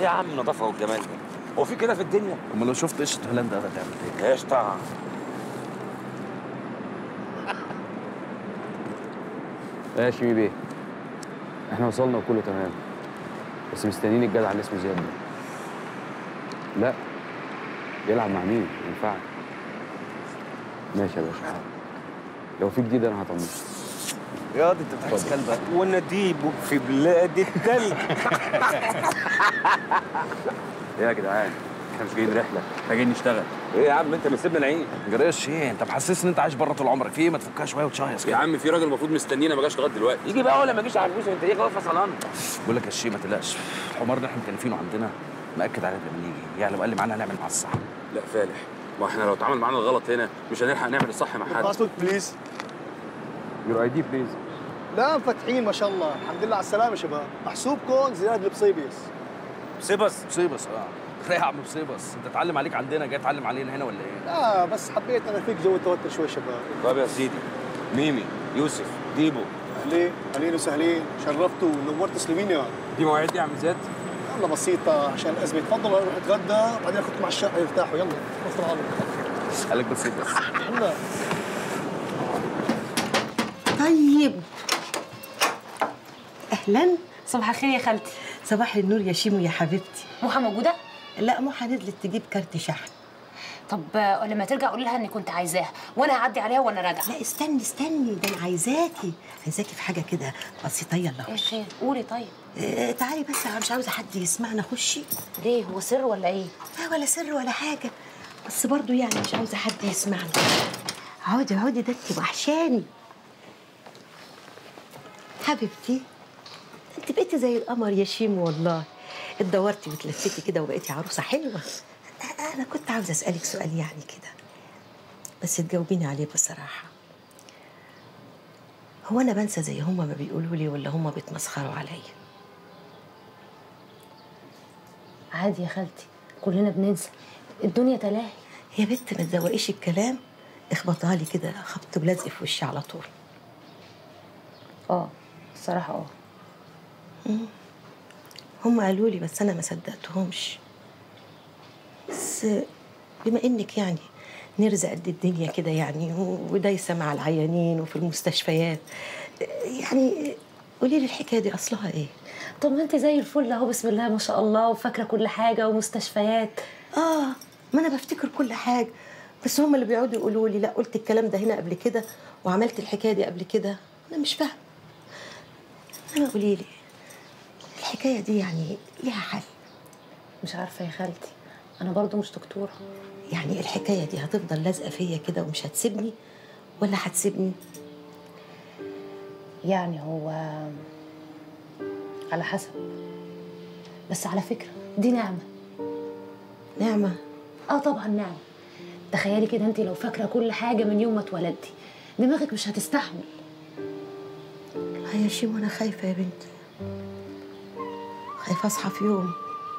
ايه يا عم النظافه والجمال ده هو في كده في الدنيا امال لو شفت قشطه هولندا ده تعمل ايه؟ قشطه يا شيمي بيه احنا وصلنا وكله تمام بس مستنيين الجدع اللي اسمه زياد ده لا يلعب مع مين؟ ما ينفعش ماشي يا باشا لو في جديد انا هطمنك يا دي انت بتحس كلبك ونديب في بلاد التلج ايه يا جدعان احنا مش جايين رحله احنا جايين نشتغل ايه يا عم انت مسيبنا نعيش جريش ايه انت محسسني ان انت عايش بره طول عمرك في ايه ما تفكها شويه وتشهيص يا كده عم في راجل المفروض مستنينا ما جاش لغايه دلوقتي يجي بقى ولا ما يجيش على الفلوس انت ايه واقف فصلان بقول لك يا شيء ما تقلقش الحمار اللي احنا مكلفينه عندنا مأكد علينا لما نيجي يعني لو قال لي معانا هنعمل مع الصح لا فالح ما احنا لو اتعامل معانا الغلط هنا مش هنلحق نعمل الصح مع حد باسبورت بليز يور اي دي بليز لا مفتحين ما شاء الله الحمد لله على السلامه شباب محسوبكم زياد البصيبيس سيبس بصيبس اه لا يا عم بصيبس انت اتعلم عليك عندنا جاي تعلم علينا هنا ولا ايه؟ لا بس حبيت انا فيك جو التوتر شوي شباب طب يا سيدي ميمي يوسف ديبو اهلين اهلين وسهلين شرفتوا ونورت سلوفينيا دي مواعيد يا عم زياد يلا بسيطة عشان الأزمة تفضلوا روح اتغدى بعدين أخذكم على الشقة يرتاحوا يلا وصلوا على قال لك بصيبس يلا طيب اهلا صباح الخير يا خالتي صباح النور يا شيمو يا حبيبتي موحة موجودة؟ لا موحة نزلت تجيب كارت شحن طب آه، لما ترجع قولي لها اني كنت عايزاها وانا هعدي عليها وانا راجعه لا استني استني ده انا عايزاكي عايزاكي في حاجه كده بسيطه يلا ايه خشي خير قولي طيب آه تعالي بس أنا مش عاوزه حد يسمعنا خشي ليه هو سر ولا ايه لا ولا سر ولا حاجه بس برضو يعني مش عاوزه حد يسمعنا عودي عودي ده انت وحشاني حبيبتي انت بقيتي زي القمر يا شيمو والله اتدورتي وتلفتي كده وبقيتي عروسه حلوه انا كنت عاوزه اسالك سؤال يعني كده بس تجاوبيني عليه بصراحه هو انا بنسى زي هما ما بيقولوا لي ولا هما بيتمسخروا عليا عادي يا خالتي كلنا بننسى الدنيا تلاهي يا بنت ما تزوقيش الكلام اخبطها لي كده خبط ولزق في وشي على طول اه الصراحه اه هم قالوا لي بس انا ما صدقتهمش بس بما انك يعني نرزق قد الدنيا كده يعني و- ودايسه مع العيانين وفي المستشفيات يعني قولي لي الحكايه دي اصلها ايه طب ما انت زي الفل اهو بسم الله ما شاء الله وفاكره كل حاجه ومستشفيات اه ما انا بفتكر كل حاجه بس هم اللي بيقعدوا يقولوا لي لا قلت الكلام ده هنا قبل كده وعملت الحكايه دي قبل كده انا مش فاهمه انا قولي لي الحكايه دي يعني ليها حل مش عارفه يا خالتي انا برضو مش دكتوره يعني الحكايه دي هتفضل لازقه فيا كده ومش هتسيبني ولا هتسيبني يعني هو على حسب بس على فكره دي نعمه نعمه اه طبعا نعمه تخيلي كده انت لو فاكره كل حاجه من يوم ما اتولدتي دماغك مش هتستحمل يا شيمو انا خايفه يا بنتي خايفه اصحى في يوم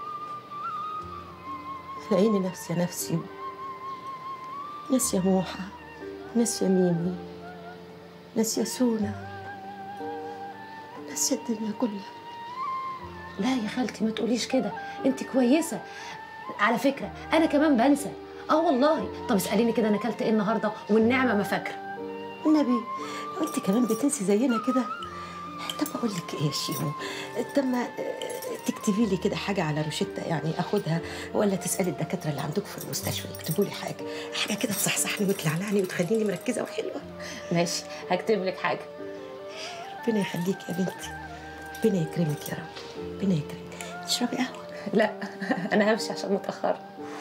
الاقيني نفسي نفسي ناسيه موحه ناسيه ميمي ناسيه سونا ناسيه الدنيا كلها لا يا خالتي ما تقوليش كده انت كويسه على فكره انا كمان بنسى اه والله طب اساليني كده انا اكلت ايه النهارده والنعمه ما فاكره النبي لو انت كمان بتنسي زينا كده طب اقول لك ايه يا شيمو طب ما آه، تكتبي لي كده حاجه على روشته يعني اخدها ولا تسالي الدكاتره اللي عندك في المستشفى يكتبوا لي حاجه حاجه كده تصحصحني وتلعلعني وتخليني مركزه وحلوه ماشي هكتب لك حاجه ربنا يخليك يا بنتي ربنا يكرمك يا رب ربنا يكرمك تشربي قهوه لا انا همشي عشان متاخره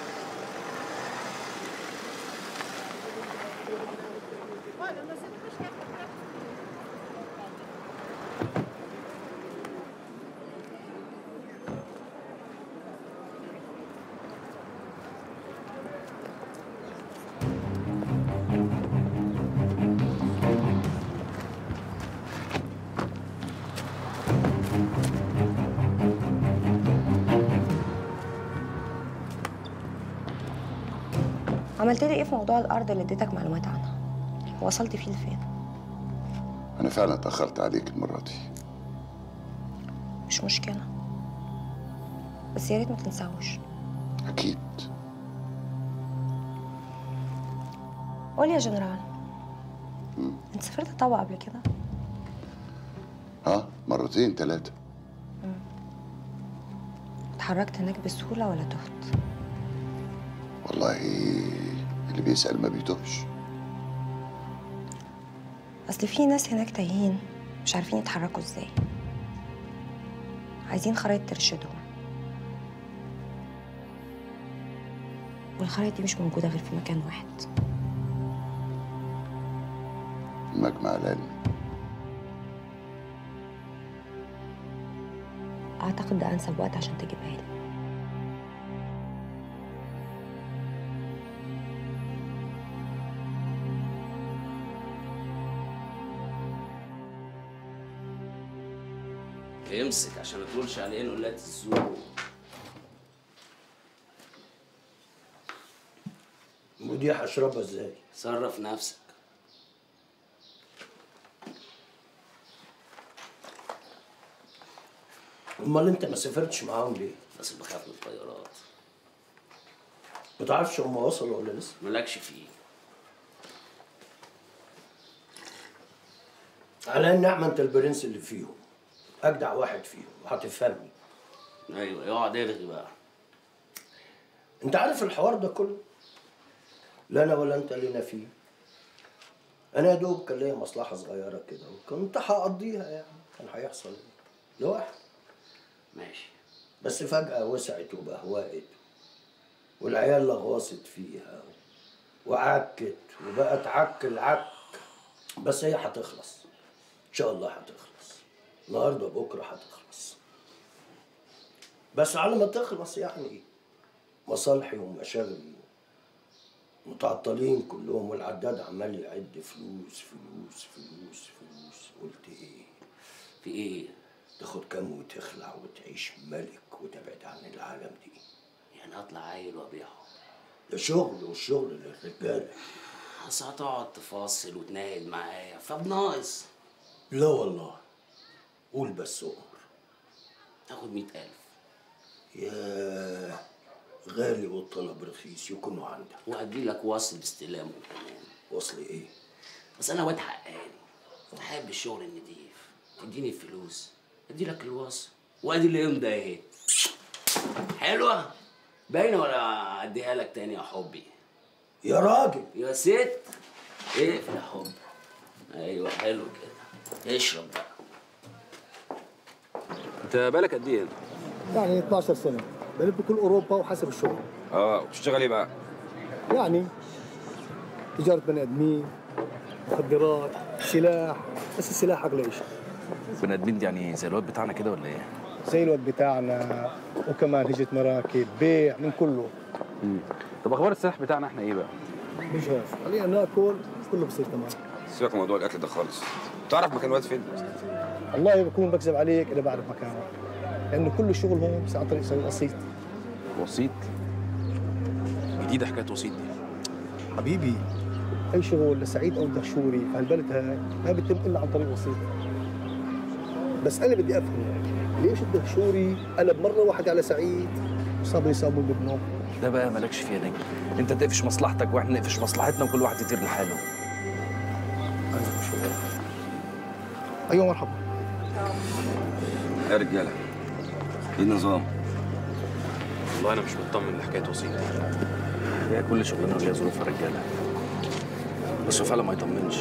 عملت لي ايه في موضوع الارض اللي اديتك معلومات عنها وصلت فيه لفين أنا فعلا اتأخرت عليك المرة دي مش مشكله بس يا ريت ما تنساهوش اكيد قول يا جنرال انت سافرت طابا قبل كده ها مرتين ثلاثه اتحركت هناك بسهوله ولا تهت والله اللي بيسال ما بيتوهش اصل في ناس هناك تايهين مش عارفين يتحركوا ازاي عايزين خرايط ترشدهم والخرايط دي مش موجوده غير في مكان واحد المجمع العلمي اعتقد ده انسب وقت عشان تجيبها لي امسك عشان ما تقولش علينا قلات الزور ودي هشربها ازاي؟ صرف نفسك امال انت ما سافرتش معاهم ليه؟ بس بخاف من الطيارات ما تعرفش هم وصلوا ولا لسه؟ مالكش فيه على النعمة انت البرنس اللي فيهم اجدع واحد فيهم وهتفهمني ايوه اقعد ارغي بقى انت عارف الحوار ده كله لا انا ولا انت لينا فيه انا يا دوب كان ليا مصلحه صغيره كده وكنت هقضيها يعني كان هيحصل ايه لوحدي ماشي بس فجاه وسعت وبهوقت والعيال لغوصت فيها وعكت وبقت عك العك بس هي هتخلص ان شاء الله هتخلص النهارده بكره هتخلص بس على ما تخلص يعني مصالحي ومشاغلي متعطلين كلهم والعداد عمال يعد فلوس فلوس فلوس فلوس قلت ايه في ايه تاخد كام وتخلع وتعيش ملك وتبعد عن العالم دي يعني اطلع عيل وابيعه ده شغل والشغل للرجاله بس هتقعد تفاصل وتناهد معايا فبناقص لا والله قول بس امر تاخد مئة ألف يا غالي والطلب رخيص يكونوا عندك وهدي لك وصل باستلامه كمان وصل ايه بس انا واد حقاني بحب الشغل النضيف تديني الفلوس ادي لك الوصل وادي اليوم ده اهي حلوه باينه ولا اديها لك تاني يا حبي يا راجل يا ست اقفل يا حب ايوه حلو كده اشرب بقى انت بالك قد ايه هنا؟ يعني 12 سنه بلف بكل اوروبا وحسب الشغل اه بتشتغل ايه بقى؟ يعني تجاره بني ادمين مخدرات سلاح بس السلاح اغلى شيء بني ادمين دي يعني زي الواد بتاعنا كده ولا ايه؟ زي الواد بتاعنا وكمان هجة مراكب بيع من كله طب اخبار السلاح بتاعنا احنا ايه بقى؟ مجهز خلينا ناكل كله بصير تمام سيبك من موضوع الاكل ده خالص تعرف مكان الواد فين والله بكون بكذب عليك اذا بعرف مكانه لانه كل الشغل هون بس عن طريق سوي وسيط وسيط جديده حكايه وسيط دي حبيبي اي شغل لسعيد او الدهشوري في هالبلد هاي ما بيتم الا عن طريق وسيط بس انا بدي افهم ليش الدهشوري قلب مره واحده على سعيد وصابوا يصابوا بابنه ده بقى مالكش فيها نجم انت تقفش مصلحتك واحنا نقفش مصلحتنا وكل واحد يطير لحاله ايوه مرحبا يا رجاله ايه النظام والله انا مش مطمن لحكايه وسيط دي هي كل شغلانه وليها ظروفها رجاله بس هو فعلا ما يطمنش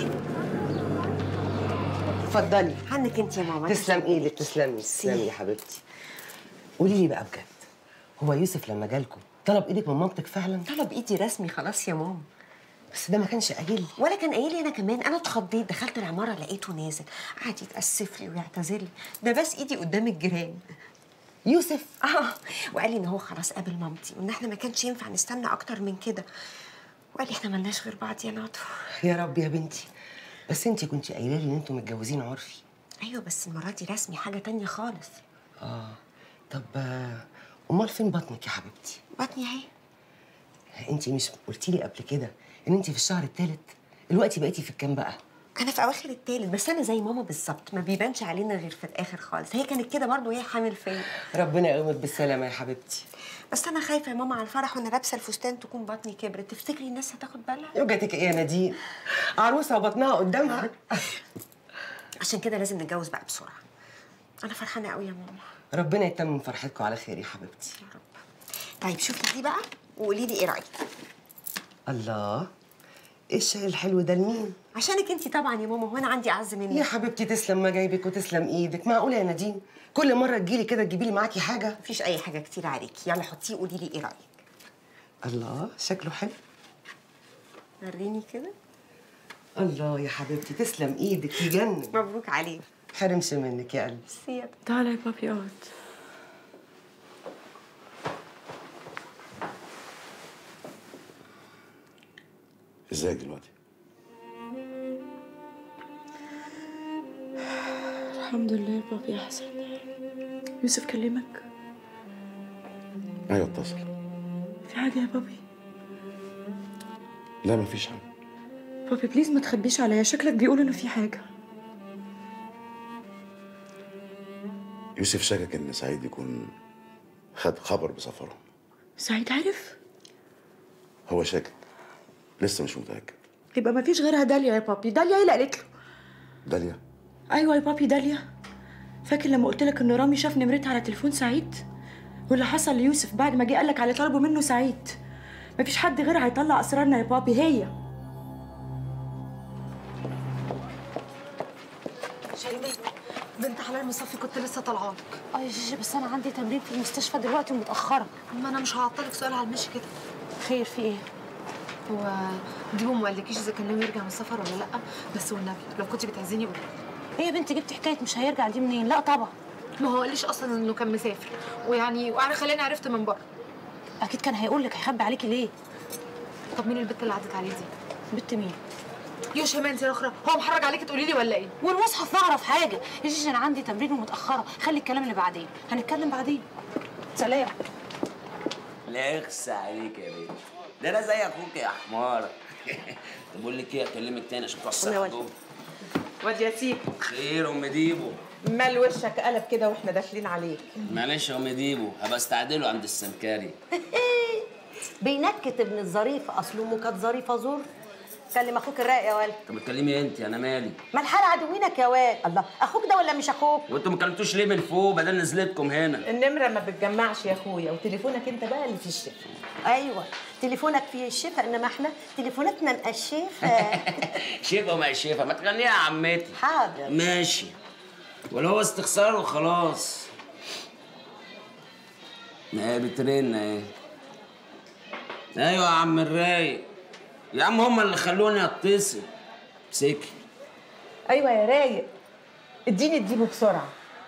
اتفضلي عنك انت يا ماما تسلم ايدك تسلمي تسلمي يا حبيبتي قولي لي بقى بجد هو يوسف لما جالكم طلب ايدك من مامتك فعلا طلب ايدي رسمي خلاص يا ماما بس ده ما كانش قايل لي ولا كان قايل لي انا كمان انا اتخضيت دخلت العماره لقيته نازل قعد يتاسف لي ويعتذر لي ده بس ايدي قدام الجيران يوسف اه وقال لي ان هو خلاص قابل مامتي وان احنا ما كانش ينفع نستنى اكتر من كده وقال لي احنا ملناش غير بعض يا ناطو يا رب يا بنتي بس انت كنت قايله لي ان انتوا متجوزين عرفي ايوه بس المره دي رسمي حاجه تانية خالص اه طب آه، امال فين بطنك يا حبيبتي بطني اهي انت مش قلتي لي قبل كده ان انت في الشهر الثالث دلوقتي بقيتي في الكام بقى انا في اواخر التالت بس انا زي ماما بالظبط ما بيبانش علينا غير في الاخر خالص هي كانت كده برضه وهي حامل فيا ربنا يقومك بالسلامه يا حبيبتي بس انا خايفه يا ماما على الفرح وانا لابسه الفستان تكون بطني كبرت تفتكري الناس هتاخد بالها يوجتك ايه يا نادين عروسه وبطنها قدامها عشان كده لازم نتجوز بقى بسرعه انا فرحانه قوي يا ماما ربنا يتمم فرحتكم على خير يا حبيبتي طيب شوفي دي بقى وقولي لي ايه رايك الله ايه الشاي الحلو ده لمين عشانك انت طبعا يا ماما وانا عندي اعز منك يا حبيبتي تسلم ما جايبك وتسلم ايدك معقوله يا نادين كل مره تجيلي كده تجيبي لي معاكي حاجه مفيش اي حاجه كتير عليكي يلا حطيه وقولي لي ايه رايك الله شكله حلو وريني كده الله يا حبيبتي تسلم ايدك يجنن مبروك عليك حرمش منك يا قلبي سيب تعالى يا بابي اقعد ازيك دلوقتي؟ الحمد لله يا بابي احسن يوسف كلمك ايوه اتصل في حاجه يا بابي لا مفيش حاجه بابي بليز ما تخبيش عليا شكلك بيقول انه في حاجه يوسف شكك ان سعيد يكون خد خبر بسفرهم سعيد عارف هو شاكك لسه مش متاكد يبقى ما فيش غيرها داليا يا بابي داليا هي اللي قالت له داليا ايوه يا بابي داليا فاكر لما قلت لك ان رامي شاف نمرتها على تليفون سعيد واللي حصل ليوسف بعد ما جه قال لك على طلبه منه سعيد مفيش حد غيرها هيطلع اسرارنا يا بابي هي شيماء بنت حلال مصفي كنت لسه طالعه اه يا جيجي بس انا عندي تمرين في المستشفى دلوقتي ومتاخره ما انا مش هعطلك سؤال على المشي كده خير في ايه هو ديبو ما قالكيش اذا كان ناوي يرجع من السفر ولا لا بس والنبي لو كنت بتعزيني قولي ايه يا بنتي جبتي حكايه مش هيرجع دي منين لا طبعا ما هو قاليش اصلا انه كان مسافر ويعني وانا خلاني عرفت من بره اكيد كان هيقول لك هيخبي عليكي ليه طب مين البت اللي عدت عليه دي بنت مين يا شيماء انت الاخرى هو محرج عليكي تقولي لي ولا ايه والمصحف نعرف حاجه يا جيجي انا عندي تمرين ومتاخره خلي الكلام اللي بعدين هنتكلم بعدين سلام لا يخسى عليك يا بنت ده انا زي اخوك يا حمار طب بقول لك ايه اكلمك تاني عشان توسع جوه واد ياسين خير ام ديبو مال وشك قلب كده واحنا داخلين عليك معلش يا ام ديبو هبقى استعدله عند السمكري بينكت ابن الظريف اصله امه كانت ظريفه زور كلم اخوك الرايق يا ولد طب اتكلمي انت انا مالي ما الحال عدوينك يا واد الله اخوك ده ولا مش اخوك وانتوا ما كلمتوش ليه من فوق بدل نزلتكم هنا النمره ما بتجمعش يا اخويا وتليفونك انت بقى اللي في الشقه ايوه تليفونك فيه الشفا انما احنا تليفوناتنا مقشفه شيفه وما شيفه ما تغنيها يا عمتي حاضر ماشي ولا هو استخسار وخلاص ما هي بترن اهي ايوه يا عم الرايق يا عم هما اللي خلوني اتصل سكي ايوه يا رايق اديني اديبه بسرعه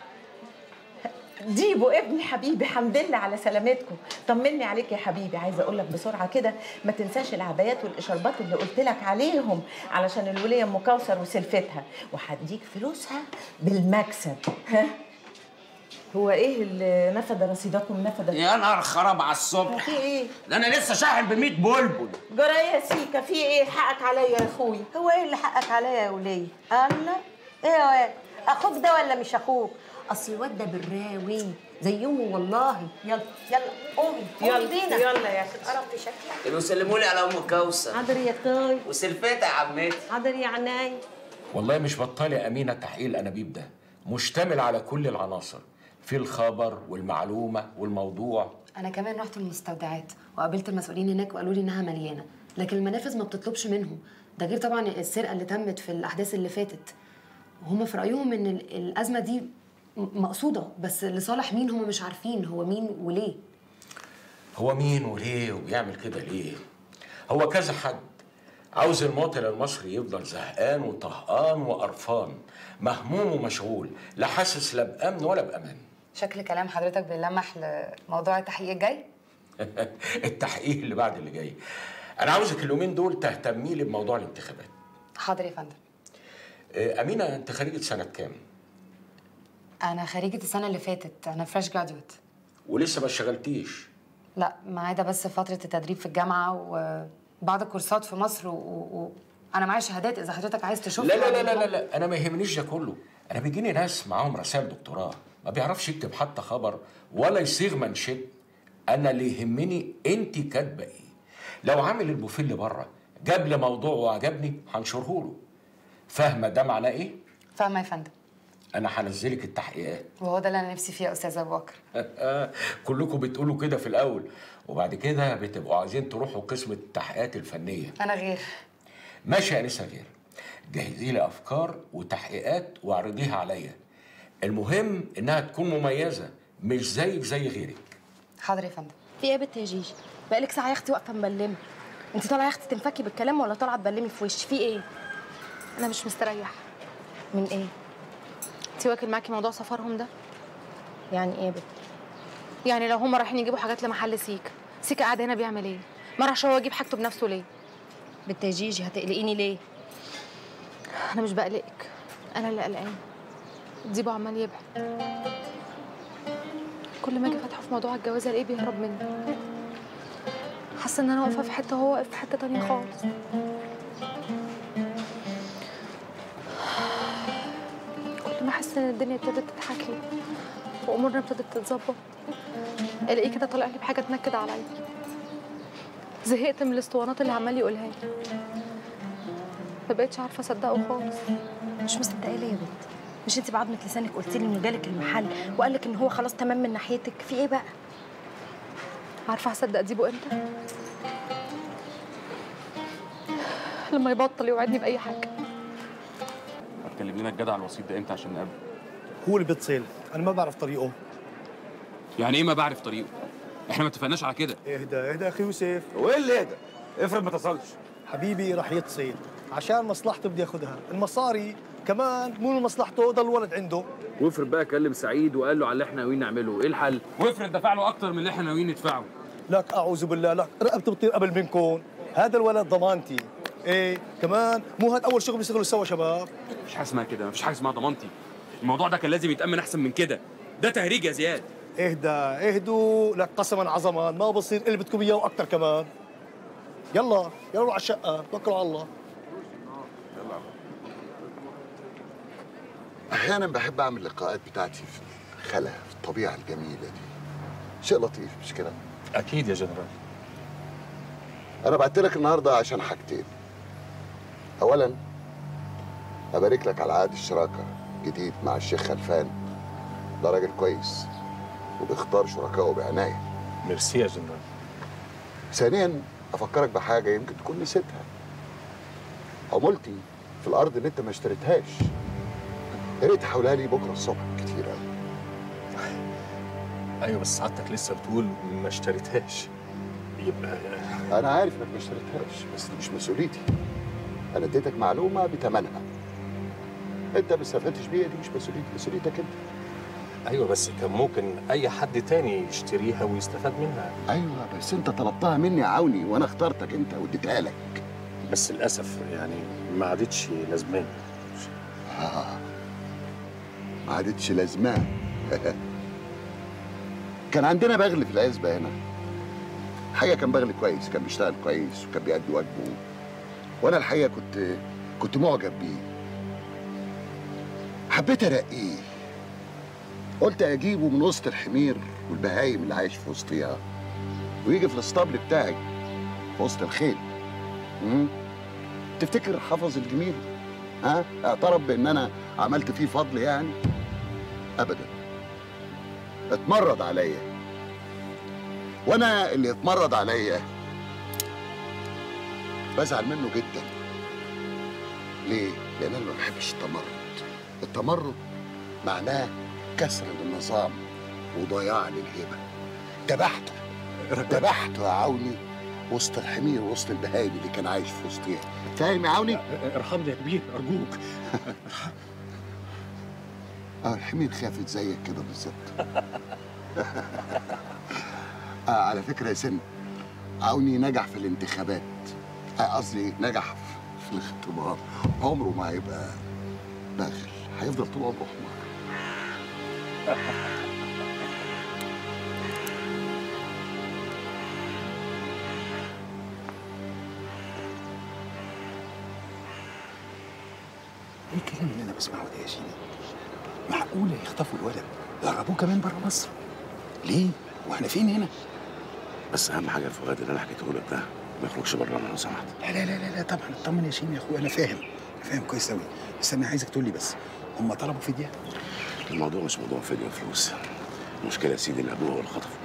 ديبو ابن حبيبي حمد لله على سلامتكم طمني عليك يا حبيبي عايزه اقول لك بسرعه كده ما تنساش العبايات والاشاربات اللي قلت لك عليهم علشان الوليه ام كوثر وسلفتها وهديك فلوسها بالمكسب ها هو ايه اللي نفد رصيدكم نفد يا نهار خراب على الصبح في ايه ده انا لسه شاحن ب 100 بلبل جرى يا سيكا في ايه حقك عليا يا اخويا هو ايه اللي حقك عليا يا وليه الله ايه يا واد اخوك ده ولا مش اخوك اصل الواد ده براوي زي امه والله يلا يلا قومي قومي يلا بينا يلا يا اختي قربت شكلك يبقوا سلموا لي على ام كوثر حاضر يا اخوي وسلفتها يا عمتي حاضر يا عناي والله مش بطال يا أمينة تحقيق الأنابيب ده مشتمل على كل العناصر في الخبر والمعلومة والموضوع انا كمان رحت المستودعات وقابلت المسؤولين هناك وقالوا لي انها مليانه لكن المنافذ ما بتطلبش منهم ده غير طبعا السرقه اللي تمت في الاحداث اللي فاتت وهم في رايهم ان ال- الازمه دي م- مقصوده بس لصالح مين هم مش عارفين هو مين وليه هو مين وليه وبيعمل كده ليه هو كذا حد عاوز المواطن المصري يفضل زهقان وطهقان وقرفان مهموم ومشغول لا حاسس لا بأمن ولا بأمان شكل كلام حضرتك بيلمح لموضوع التحقيق الجاي التحقيق اللي بعد اللي جاي أنا عاوزك اليومين دول تهتمي لي بموضوع الانتخابات حاضر يا فندم آه، أمينة أنت خريجة سنة كام؟ انا خريجه السنه اللي فاتت انا فريش جراديويت ولسه ما اشتغلتيش لا ما عدا بس فتره التدريب في الجامعه وبعض الكورسات في مصر و... و... انا معايا شهادات اذا حضرتك عايز تشوف لا لا لا لا لا, لا. انا ما يهمنيش ده كله انا بيجيني ناس معاهم رسائل دكتوراه ما بيعرفش يكتب حتى خبر ولا يصيغ منشد انا اللي يهمني انت كاتبه ايه لو عامل البوفيه اللي بره جاب لي موضوع وعجبني هنشره له فاهمه ده معناه ايه فاهمه يا فندم انا هنزلك التحقيقات وهو ده اللي انا نفسي فيه يا استاذ ابو بكر كلكم بتقولوا كده في الاول وبعد كده بتبقوا عايزين تروحوا قسم التحقيقات الفنيه انا غير ماشي يا انسه غير جهزي لي افكار وتحقيقات واعرضيها عليا المهم انها تكون مميزه مش زيك زي غيرك حاضر يا فندم في ايه يا بنت يا جيجي بقالك ساعه يا اختي واقفه مبلمه انت طالعه يا اختي تنفكي بالكلام ولا طالعه تبلمي في وشي في ايه انا مش مستريح من ايه انت واكل معاكي موضوع سفرهم ده يعني ايه يا بنت يعني لو هما رايحين يجيبوا حاجات لمحل سيكا سيكا قاعد هنا بيعمل ايه ما راحش هو يجيب حاجته بنفسه ليه بنت يا جيجي هتقلقيني ليه انا مش بقلقك انا اللي قلقان ديبو عمال يبعد كل ما اجي فاتحه في موضوع الجواز الاقيه بيهرب مني حاسه ان انا واقفه في حته وهو واقف في حته تانية خالص كل ما احس ان الدنيا ابتدت تضحك لي وامورنا ابتدت تتظبط الاقيه كده طالع لي بحاجه تنكد عليا زهقت من الاسطوانات اللي عمال يقولها لي ما بقتش عارفه اصدقه خالص مش مصدقه ليه يا بنت مش انت بعضمه لسانك قلت لي انه جالك المحل وقال لك ان هو خلاص تمام من ناحيتك في ايه بقى عارفه هصدق ديبو امتى لما يبطل يوعدني باي حاجه هتكلم لنا الجدع الوسيط ده امتى عشان نقابله هو اللي بيتصل انا ما بعرف طريقه يعني ايه ما بعرف طريقه احنا ما اتفقناش على كده اهدى اهدى اخي يوسف وايه اللي اهدى افرض ما اتصلش حبيبي رح يتصل عشان مصلحته بدي ياخذها المصاري كمان مو من مصلحته ضل الولد عنده وافرض بقى كلم سعيد وقال له على اللي احنا ناويين نعمله ايه الحل وافرض دفع له اكتر من اللي احنا ناويين ندفعه لك اعوذ بالله لك رقبتي بتطير قبل منكم هذا الولد ضمانتي ايه كمان مو هذا اول شغل بيشتغلوا سوا شباب مفيش حاجه اسمها كده مفيش حاجه اسمها ضمانتي الموضوع ده كان لازم يتامن احسن من كده ده تهريج يا زياد اهدى اهدوا لك قسما عظما ما بصير اللي بدكم اياه واكثر كمان يلا يلا على الشقه توكلوا على الله احيانا بحب اعمل اللقاءات بتاعتي في الخلا في الطبيعه الجميله دي شيء لطيف مش كده اكيد يا جنرال انا بعت لك النهارده عشان حاجتين اولا ابارك لك على عقد الشراكه جديد مع الشيخ خلفان ده راجل كويس وبيختار شركائه بعنايه ميرسي يا جنرال ثانيا افكرك بحاجه يمكن تكون نسيتها عمولتي في الارض اللي انت ما اشتريتهاش يا ريت تحولها لي بكره الصبح كتير قوي ايوه بس سعادتك لسه بتقول ما اشتريتهاش يبقى انا عارف انك ما اشتريتهاش بس دي مش مسؤوليتي انا اديتك معلومه بثمنها انت ما استفدتش بيها دي مش مسؤوليتي مسؤوليتك انت ايوه بس كان ممكن اي حد تاني يشتريها ويستفاد منها ايوه بس انت طلبتها مني يا عوني وانا اخترتك انت واديتها لك بس للاسف يعني ما عادتش لازماني آه. ما عادتش لازماه كان عندنا بغل في العزبه هنا حاجه كان بغل كويس كان بيشتغل كويس وكان بيأدي واجبه وانا الحقيقه كنت كنت معجب بيه حبيت ارقيه قلت اجيبه من وسط الحمير والبهايم اللي عايش في وسطيها ويجي في الاسطبل بتاعي في وسط الخيل مم؟ تفتكر حفظ الجميل ها اعترف بان انا عملت فيه فضل يعني ابدا اتمرد عليا وانا اللي اتمرد عليا بزعل منه جدا ليه لان انا ما بحبش التمرد التمرد معناه كسر للنظام وضياع للهبه ذبحته ذبحته يا عوني وسط الحمير وسط البهايم اللي كان عايش في وسطيها فاهم يا عوني ارحمني يا كبير ارجوك اه الحمير خافت زيك كده بالظبط آه على فكره يا سن عوني نجح في الانتخابات آه، قصدي نجح في- في الاختبار عمره ما هيبقى باخر هيفضل طول عمره حمار الكلام اللي انا بسمعه ده يا شيرين معقوله يخطفوا الولد يهربوه كمان بره مصر ليه واحنا فين هنا بس اهم حاجه يا فؤاد اللي انا حكيته لك ده ما يخرجش بره لو سمحت لا لا لا لا, لا طبعا اطمن يا شيرين يا اخويا انا فاهم انا فاهم كويس قوي بس انا عايزك تقول لي بس هم طلبوا فديه الموضوع مش موضوع فدية وفلوس المشكله يا سيدي ان ابوه هو اللي خطفه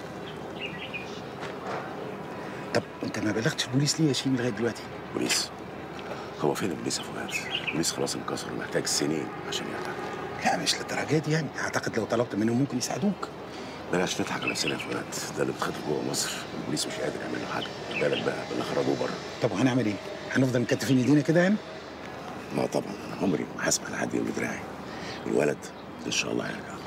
طب انت ما بلغتش البوليس ليه يا شيرين لغايه دلوقتي بوليس هو فين البوليس يا فؤاد البوليس خلاص انكسر ومحتاج سنين عشان يرجع لا مش للدرجه دي يعني اعتقد لو طلبت منهم ممكن يساعدوك بلاش نضحك على نفسنا يا فؤاد ده اللي بيتخطف جوه مصر البوليس مش قادر يعمل له حاجه بالك بقى باللي خرجوه بره طب وهنعمل ايه هنفضل مكتفين ايدينا كده يعني لا طبعا انا عمري ما هسمح لحد يقول دراعي الولد ان شاء الله هيرجع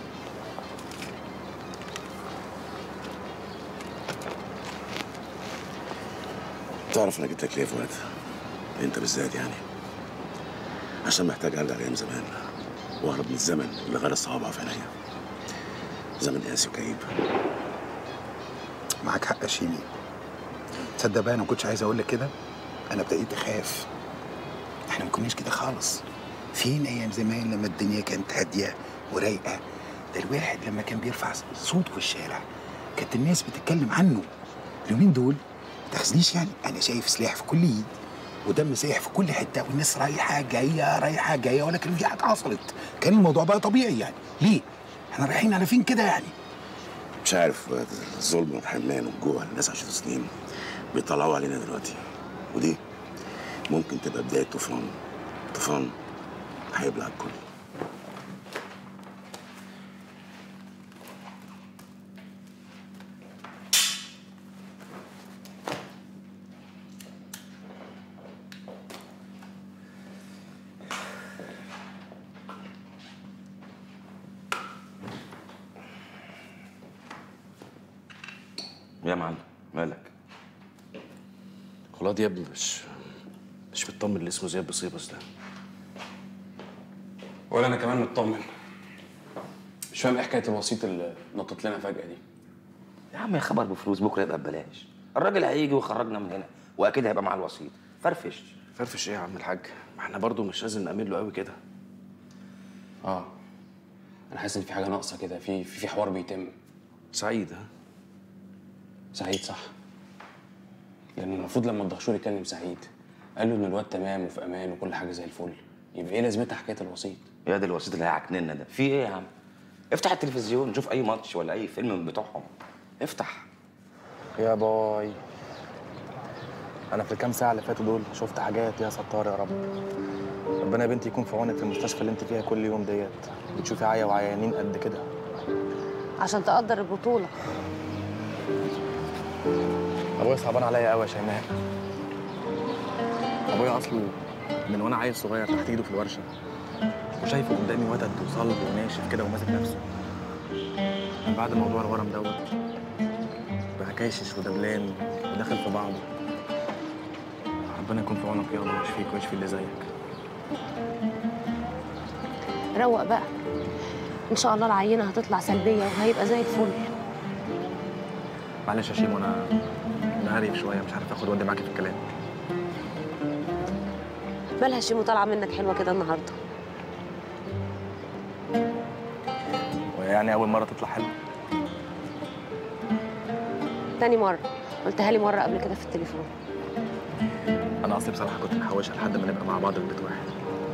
تعرف انا جبت لك ليه يا فؤاد انت بالذات يعني عشان محتاج ارجع لايام زمان واهرب من الزمن اللي غرس صوابعه في عينيا زمن قاسي وكئيب معاك حق يا شيمي تصدق بقى انا ما كنتش عايز اقول لك كده انا ابتديت اخاف احنا ما كناش كده خالص فين ايام زمان لما الدنيا كانت هاديه ورايقه ده الواحد لما كان بيرفع صوته في الشارع كانت الناس بتتكلم عنه اليومين دول ما تاخذنيش يعني انا شايف سلاح في كل ايد ودم سايح في كل حته والناس رايحه جايه رايحه جايه ولا كان في حاجه حصلت كان الموضوع بقى طبيعي يعني ليه احنا رايحين على فين كده يعني مش عارف فؤاد، الظلم والحرمان والجوع اللي الناس عاشته سنين بيطلعوا علينا دلوقتي ودي ممكن تبقى بدايه طوفان طوفان هيبلع الكل يا معلم مالك خلاص يا ابني مش مش مطمن اللي اسمه زياد بصيبس ده ولا انا كمان مطمن مش فاهم ايه حكايه الوسيط اللي نطت لنا فجاه دي يا عم يا خبر بفلوس بكره يبقى ببلاش الراجل هيجي ويخرجنا من هنا واكيد هيبقى مع الوسيط فرفش فرفش ايه يا عم الحاج ما احنا برضه مش لازم نأمن له قوي كده اه انا حاسس ان في حاجه ناقصه كده في في في حوار بيتم سعيد ها سعيد صح لان المفروض لما الدهشور يكلم سعيد قال له ان الواد تمام وفي امان وكل حاجه زي الفل يبقى ايه لازمتها حكايه الوسيط يا ده الوسيط اللي هيعكننا ده في ايه يا عم افتح التلفزيون شوف اي ماتش ولا اي فيلم من بتوعهم افتح يا باي انا في الكام ساعه اللي فاتوا دول شفت حاجات يا ستار يا رب ربنا يا بنتي يكون في عونك في المستشفى اللي انت فيها كل يوم ديت بتشوفي عيا وعيانين قد كده عشان تقدر البطولة ابويا صعبان عليا قوي يا شيماء ابويا اصله من وانا عيل صغير تحت ايده في الورشه وشايفه قدامي وتد وصلب وناشف كده وماسك نفسه من بعد موضوع الورم دوت بقى كاشش ودبلان وداخل في بعضه ربنا يكون في عونك يا الله ويشفيك ويشفي اللي زيك روق بقى ان شاء الله العينة هتطلع سلبية وهيبقى زي الفل معلش يا شيمو انا انا هريف شويه مش عارف اخد ودي معاكي في الكلام مالها شيمو طالعة منك حلوة كده النهاردة ويعني اول مره تطلع حلو تاني مرة قلتها لي مرة قبل كده في التليفون انا اصلي بصراحه كنت محوشها لحد ما نبقى مع بعض في بيت واحد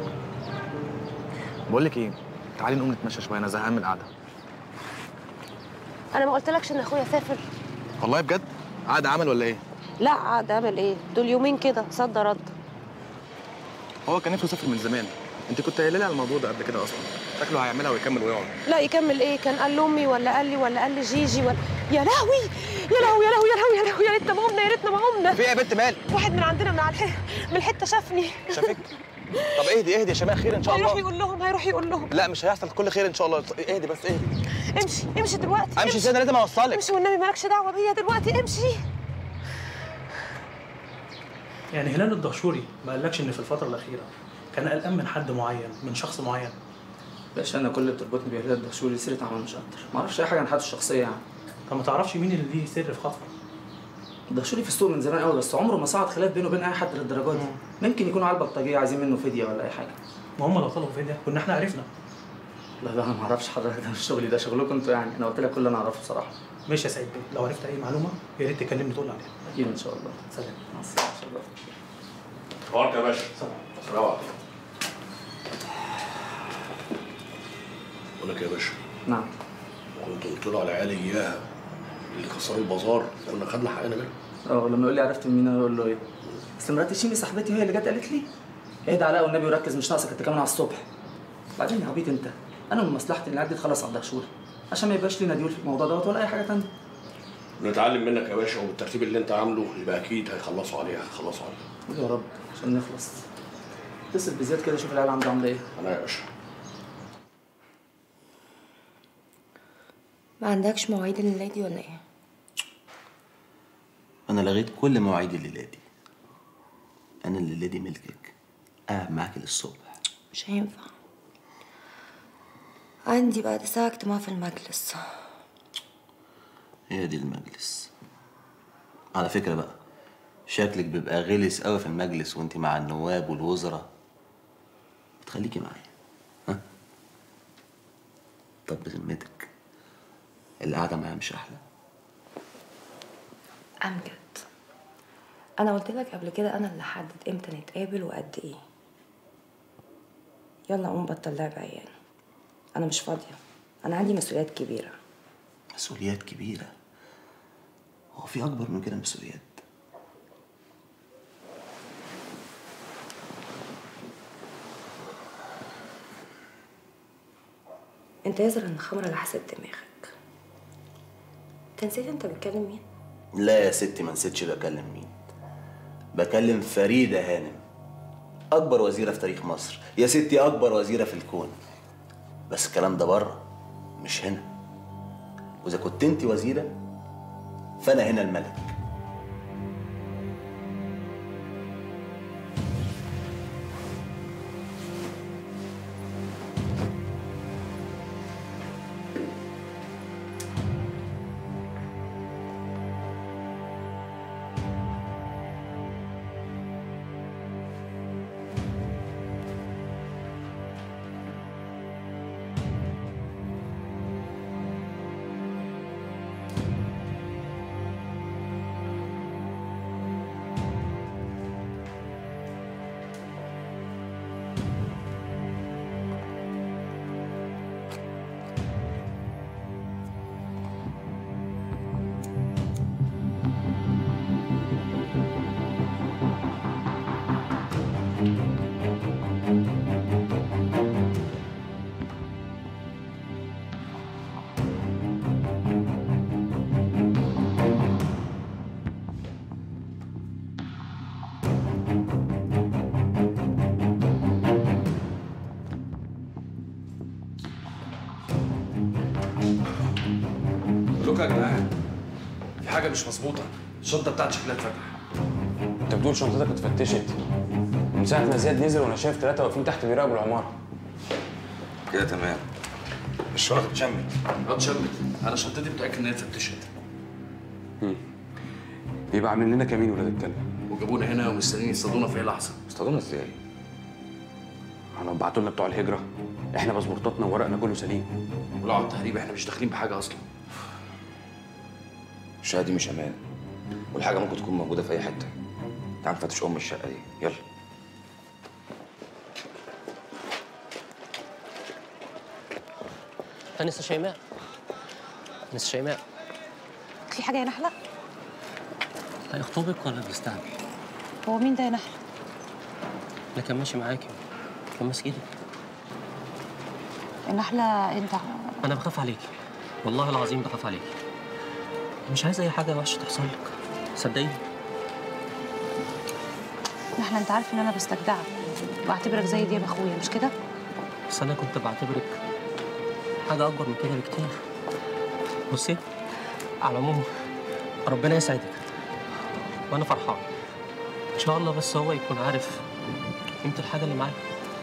بقول لك ايه تعالي نقوم نتمشى شويه انا زهقان من القعده انا ما قلتلكش ان اخويا سافر والله بجد قعده عمل ولا ايه لا قعد عمل ايه دول يومين كده صد رد هو كان نفسه يسافر من زمان انت كنت قايله لي على الموضوع ده قبل كده اصلا شكله هيعملها ويكمل ويقعد لا يكمل ايه كان قال لامي ولا قال لي ولا قال لي جيجي ولا يا لهوي يا لهوي يا لهوي يا لهوي يا لهوي يا ريتنا ما قمنا يا ريتنا ما قمنا في ايه يا بنت مالك واحد من عندنا من على الح- من الحته شافني شافك طب اهدي اهدي يا شيماء خير ان شاء هيروح الله يقول لهم هيروح يقول لهم لا مش هيحصل كل خير ان شاء الله اهدي بس اهدي امشي امشي دلوقتي امشي ازاي انا لازم اوصلك امشي والنبي مالكش دعوه بيا دلوقتي امشي يعني هلال الدهشوري ما قالكش ان في الفتره الاخيره كان قلقان من حد معين من شخص معين باشا انا كل اللي بتربطني بهلال الدهشوري سيره عمل مش اكتر ما اعرفش اي حاجه عن حياته الشخصيه يعني طب ما تعرفش مين اللي ليه سر في خطفه الدهشوري في السوق من زمان قوي بس عمره ما صعد خلاف بينه وبين اي حد للدرجه دي ممكن يكونوا على البلطجيه عايزين منه فديه ولا اي حاجه ما هم لو طلبوا فدية كنا احنا عرفنا لا لا انا ما اعرفش حضرتك ده مش شغلي ده شغلكم انتوا يعني انا قلت لك كل اللي انا اعرفه بصراحه ماشي يا سعيد بيه لو عرفت اي معلومه يا ريت تكلمني تقول لي عليها اكيد ان شاء الله سلام مع السلامه ان شاء الله حوارك يا باشا روعة بقول لك يا باشا نعم كنت قلت له على عيال اياها اللي كسروا البازار كنا خدنا حقنا منهم اه لما يقول لي عرفت مين انا اقول له ايه اصل مرات شيمي صاحبتي هي اللي جت قالت لي اهدى علاء والنبي وركز مش ناقصك انت كمان على الصبح بعدين يا عبيط انت انا من مصلحتي ان العيال دي تخلص على الدهشوري عشان ما يبقاش لينا ديول في الموضوع دوت ولا اي حاجه تانية نتعلم منك يا باشا وبالترتيب اللي انت عامله يبقى اكيد هيخلصوا عليها هيخلصوا عليها قول يا رب عشان نخلص اتصل بزياد كده شوف العيال عنده عامله ايه انا يا باشا ما عندكش مواعيد الليلة دي ولا ايه؟ انا لغيت كل مواعيد الليله دي انا الليله دي ملكك قاعد معاك للصبح مش هينفع عندي بعد ساعة اجتماع في المجلس هي دي المجلس على فكره بقى شكلك بيبقى غلس قوي في المجلس وانت مع النواب والوزراء تخليكي معايا ها طب بذمتك القعده معايا مش احلى أمجد أنا قلت لك قبل كده أنا اللي حدد إمتى نتقابل وقد إيه يلا قوم بطل لعب عيال أنا مش فاضية أنا عندي مسؤوليات كبيرة مسؤوليات كبيره هو في اكبر من كده مسؤوليات أنت يظهر إن خمرة لحست دماغك أنت نسيت أنت بتكلم مين؟ لا يا ستي ما نسيتش بكلم مين بكلم فريدة هانم أكبر وزيرة في تاريخ مصر يا ستي أكبر وزيرة في الكون بس الكلام ده بره مش هنا وإذا كنت أنت وزيرة فأنا هنا الملك لوكا يا جدعان في حاجه مش مظبوطه الشنطه بتاعتي شكلها اتفتح انت بتقول شنطتك اتفتشت من ساعه ما زياد نزل وانا شايف ثلاثه واقفين تحت بيراقبوا العماره كده تمام الشنطه اتشمت اه اتشمت انا شنطتي متاكد ان هي اتفتشت يبقى عاملين لنا كمين ولاد الكلب وجابونا هنا ومستنيين يصطادونا في اي لحظه اصطادونا ازاي؟ احنا بعتوا لنا بتوع الهجره احنا باسبورتاتنا وورقنا كله سليم ولو على التهريب احنا مش داخلين بحاجه اصلا الشقه دي مش امان والحاجه ممكن تكون موجوده في اي حته تعال نفتش ام الشقه دي يلا أنسة شيماء أنسة شيماء في حاجه يا نحله هيخطبك ولا بيستعمل؟ هو مين ده يا نحله اللي كان ماشي معاكي كان ماسك ايدك يا نحله انت أنا بخاف عليكي والله العظيم بخاف عليكي مش عايز أي حاجة وحشة تحصل لك صدقيني نحله انت عارف ان انا بستجدعك وبعتبرك زي دياب اخويا مش كده بس أنا كنت بعتبرك حاجة أكبر من كده بكتير بصي على العموم ربنا يسعدك وأنا فرحان إن شاء الله بس هو يكون عارف قيمة الحاجة اللي معاه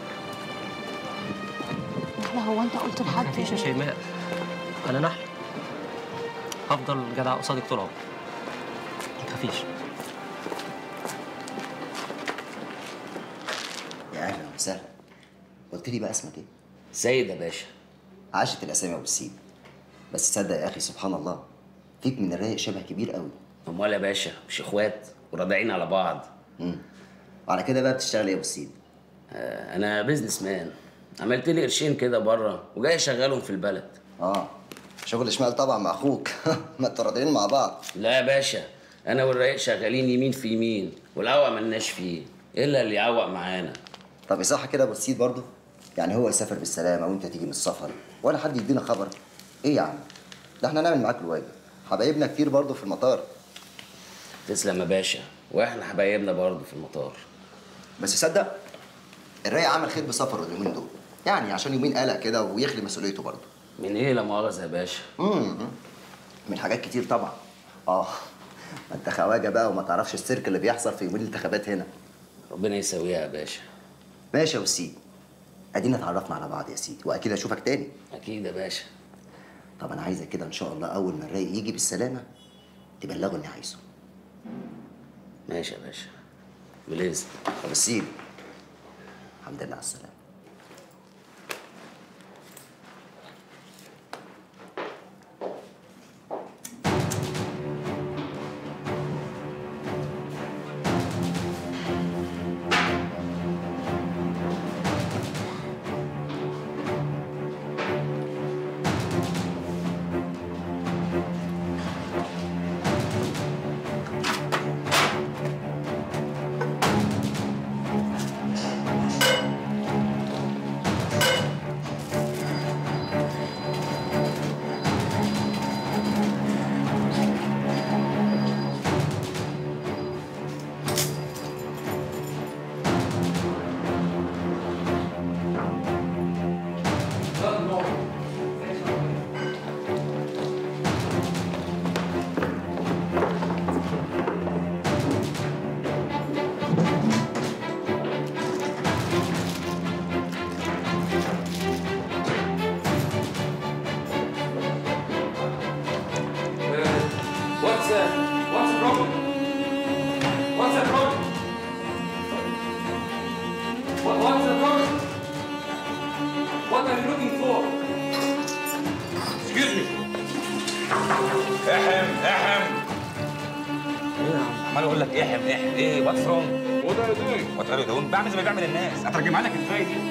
نحله هو انت قلت لحد مفيش يا شيماء أنا نحل هفضل جدع قصادك طول عمري ما تخافيش يا اهلا وسهلا قلت لي بقى اسمك ايه سيد يا باشا عاشت الاسامي ابو السيد بس تصدق يا اخي سبحان الله فيك من الرايق شبه كبير قوي امال يا باشا مش اخوات وراضعين على بعض امم وعلى كده بقى بتشتغل ايه يا ابو السيد آه انا بيزنس مان عملت لي قرشين كده بره وجاي اشغلهم في البلد اه شغل شمال طبعا مع اخوك ما انتوا راضيين مع بعض لا يا باشا انا والرايق شغالين يمين في يمين والعوق ملناش فيه الا اللي يعوق معانا طب صح كده يا ابو السيد برضه يعني هو يسافر بالسلامه وانت تيجي من السفر ولا حد يدينا خبر ايه يا عم ده احنا نعمل معاك الواجب حبايبنا كتير برضه في المطار تسلم يا باشا واحنا حبايبنا برضه في المطار بس صدق الرايق عمل خير بسفره اليومين دول يعني عشان يومين قلق كده ويخلي مسؤوليته برضه من ايه لا مؤاخذه يا باشا امم من حاجات كتير طبعا اه ما انت خواجه بقى وما تعرفش السيرك اللي بيحصل في يومين الانتخابات هنا ربنا يسويها يا باشا ماشي يا ابو السيد ادينا اتعرفنا على بعض يا سيدي واكيد اشوفك تاني اكيد يا باشا طب انا عايزك كده ان شاء الله اول ما الرايق يجي بالسلامه تبلغه اني عايزه ماشي يا باشا بالاذن ابو السيد الحمد لله على السلامه What's uh, what's the problem? What's the problem? What, what's the problem? What are you looking for? Excuse me. احم احم ايه يا عم عمال اقول لك احم احم ايه واتس رونج What are you doing? وات ار يو دوينج بعمل زي ما بيعمل الناس اترجمها لك ازاي دي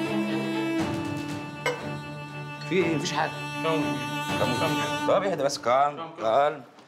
في ايه مفيش حاجه طب اهدى بس كالم كالم